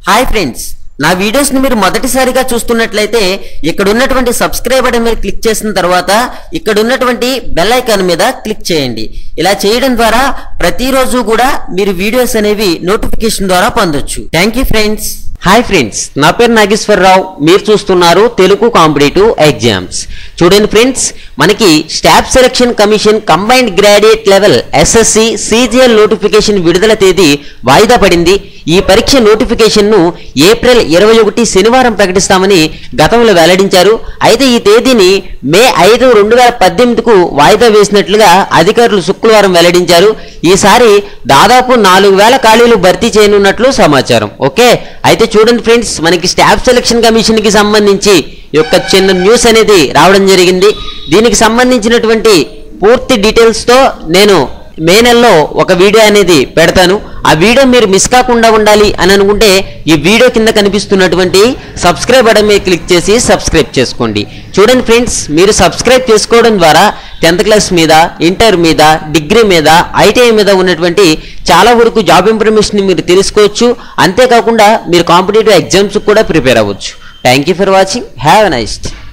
hi friends నా videos ని మీరు మొదటిసారిగా చూస్తున్నట్లయితే ఇక్కడ ఉన్నటువంటి సబ్స్క్రైబ్ బటన్ మీద క్లిక్ చేసిన తర్వాత ఇక్కడ ఉన్నటువంటి బెల్ ఐకాన్ మీద క్లిక్ చేయండి ఇలా చేయడం ద్వారా ప్రతిరోజు కూడా మీరు వీడియోస్ అనేవి నోటిఫికేషన్ ద్వారా పొందొచ్చు thank you friends hi friends నా పేరు నాగేశ్వరరావు మీరు చూస్తున్నారు తెలుగు కాంపిటేటివ్ ఎగ్జామ్స్ చూడండి ఫ్రెండ్స్ మనకి staff selection commission combined graduate level SSC CGL notification విడుదల తేదీ వాయిదా పడింది ఈ పరీక్ష నోటిఫికేషన్ ను ఏప్రిల్ ఇరవై ఒకటి శనివారం ప్రకటిస్తామని గతంలో వెల్లడించారు అయితే ఈ తేదీని మే ఐదు రెండు వేల పద్దెనిమిదికు వాయిదా వేసినట్లుగా అధికారులు శుక్రవారం వెల్లడించారు ఈసారి దాదాపు నాలుగు వేల ఖాళీలు భర్తీ చేయనున్నట్లు సమాచారం ఓకే అయితే చూడండి ఫ్రెండ్స్ మనకి స్టాఫ్ సెలక్షన్ కమిషన్ కి సంబంధించి ఈ యొక్క చిన్న న్యూస్ అనేది రావడం జరిగింది దీనికి సంబంధించినటువంటి పూర్తి డీటెయిల్స్ తో నేను మే నెలలో ఒక వీడియో అనేది పెడతాను ఆ వీడియో మీరు మిస్ కాకుండా ఉండాలి అని అనుకుంటే ఈ వీడియో కింద కనిపిస్తున్నటువంటి సబ్స్క్రైబ్ బటన్ మీద క్లిక్ చేసి సబ్స్క్రైబ్ చేసుకోండి చూడండి ఫ్రెండ్స్ మీరు సబ్స్క్రైబ్ చేసుకోవడం ద్వారా టెన్త్ క్లాస్ మీద ఇంటర్ మీద డిగ్రీ మీద ఐటీఐ మీద ఉన్నటువంటి చాలా వరకు జాబ్ ఇన్ఫర్మేషన్ మీరు తెలుసుకోవచ్చు అంతేకాకుండా మీరు కాంపిటేటివ్ ఎగ్జామ్స్ కూడా ప్రిపేర్ అవ్వచ్చు thank you for watching have a నైస్ట్